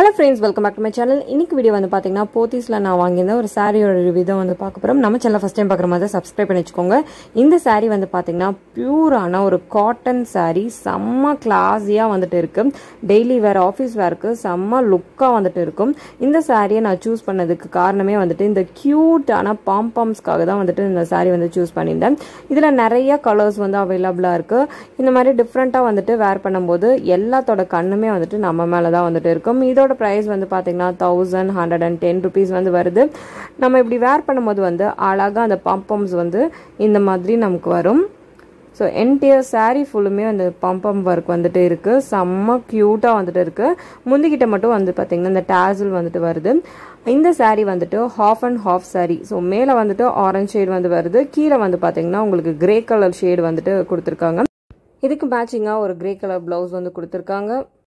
hello friends welcome back to my channel இன்னைக்கு video வந்து பார்த்தீங்கன்னா போத்தீஸில் நான் வாங்கியிருந்த ஒரு சாரியோட ரிவ்யூ தான் வந்து பார்க்க போகிறோம் நம்ம சேனல் ஃபஸ்ட் டைம் பார்க்குற மாதிரி சப்ஸ்கிரைப் பண்ணி வச்சுக்கோங்க இந்த saree வந்து பார்த்தீங்கன்னா பியூரான ஒரு காட்டன் saree செம்ம கிளாஸியாக வந்துட்டு இருக்கு டெய்லி வேர் ஆஃபீஸ் வேர்க்கு செம்ம லுக்காக வந்துட்டு இருக்கும் இந்த சாரியை நான் சூஸ் பண்ணதுக்கு காரணமே வந்துட்டு இந்த க்யூட்டான பாம்பாம்ஸ்க்காக தான் வந்துட்டு இந்த saree வந்து சூஸ் பண்ணியிருந்தேன் இதில் நிறைய கலர்ஸ் வந்து அவைலபிளாக இருக்குது இந்த மாதிரி டிஃப்ரெண்ட்டாக வந்துட்டு வேர் பண்ணும்போது எல்லாத்தோட கண்ணுமே வந்துட்டு நம்ம மேலே தான் வந்துட்டு இருக்கும் இதோட ப்ரைஸ் வந்து பார்த்தீங்கன்னா thousand hundred and ten rupees வந்து வருது நம்ம இப்படி வேர் பண்ணும்போது வந்து அழகாக அந்த பம்பம்ஸ் வந்து இந்த மாதிரி நமக்கு வரும் ஸோ என்டையர் saree ஃபுல்லுமே அந்த பம்பம் ஒர்க் வந்துட்டு இருக்குது செம்ம க்யூட்டாக வந்துட்டு இருக்குது முந்திக்கிட்ட மட்டும் வந்து பார்த்திங்கன்னா இந்த டேசில் வந்துட்டு வருது இந்த saree வந்துட்டு half and half saree so மேலே வந்துட்டு ஆரஞ்ச் ஷேட் வந்து வருது கீழே வந்து பார்த்திங்கன்னா உங்களுக்கு கிரே கலர் ஷேடு வந்துட்டு கொடுத்துருக்காங்க இதுக்கு மேட்சிங்காக ஒரு கிரே கலர் ப்ளவுஸ் வந்து கொடுத்துருக்காங்க